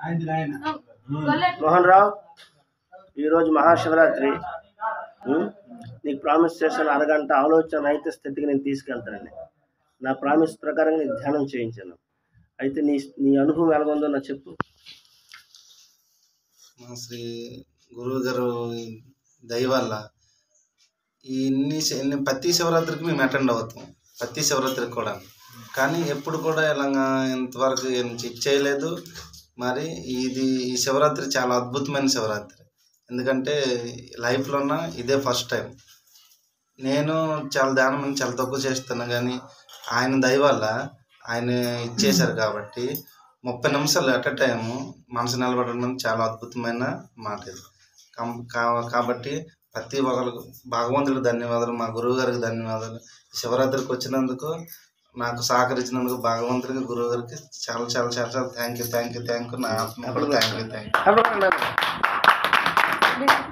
మోహన్ రావు ఈరోజు మహాశివరాత్రి ఉం? నీకు ప్రామిస్ చేశాను అరగంట ఆలోచన రహిత స్థితికి నేను తీసుకెళ్తానండి నా ప్రామిస్ ప్రకారం నీకు ధ్యానం చేయించాను అయితే నీ నీ అనుభవం ఎలా ఉందో నాకు చెప్పు మా శ్రీ గురువు గారు దయ వల్ల ఈ ఇన్ని శ- ఇన్ని ప్రతి శివరాత్రికి మేము అటెండ్ అవుతాం ప్రతి శివరాత్రికి కూడా కానీ ఎప్పుడు కూడా ఇలాగా ఇంతవరకు ఏం చెక్ చేయలేదు మరి ఇది ఈ శివరాత్రి చాలా అద్భుతమైన శివరాత్రి ఎందుకంటే లైఫ్లోన ఇదే ఫస్ట్ టైం నేను చాలా ధ్యానం చాలా తక్కువ చేస్తాను కానీ ఆయన దయ వల్ల ఆయన ఇచ్చేశారు కాబట్టి ముప్పై నిమిషాలు ఎట్ టైం మనసు నిలబడడం చాలా అద్భుతమైన మాట ఇది కం- కా- కాబట్టి ప్రతి ఒక్కరికి భగవంతుడికి ధన్యవాదాలు మా గురువు గారికి ధన్యవాదాలు శివరాత్రికి వచ్చినందుకు నాకు సహకరించినందుకు భగవంతుడికి గురువు గారికి చాలా చాలా చాలా చాలా thank you thank you thank you నా ఆత్మ కూడా థ్యాంక్ యూ థ్యాంక్ యూ అప్పుడు